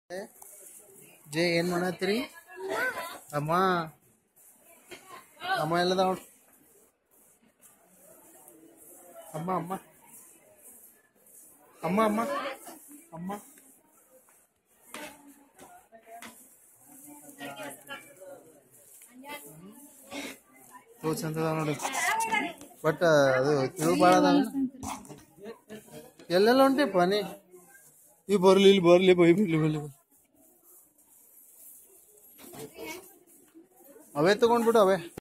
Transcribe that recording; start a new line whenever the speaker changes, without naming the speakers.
ಜೇ ಏನ್ ಮಾಡತ್ತೀರಿ ಅಮ್ಮ ಅಮ್ಮ ಎಲ್ಲದ ನೋಡ್ ಅಮ್ಮ ಅಮ್ಮ ಅಮ್ಮ ಅಮ್ಮ ಅಮ್ಮ ತೋ ಚಂದ ಅದಾವ ನೋಡಿ ಬಟ್ ಅದು ತಿಳು ಭಾಳ ಅದಾವ ಎಲ್ಲೆಲ್ಲ ಹೊಂಟಿಪ್ಪ ನೀ ಈ ಬರ್ಲಿ ಇಲ್ಲಿ ಬರ್ಲಿ ಬೈ ಬರ್ಲಿ ಬರ್ಲಿ ಬೈ ಅವೇ ತಗೊಂಡ್ಬಿಡು ಅವೇ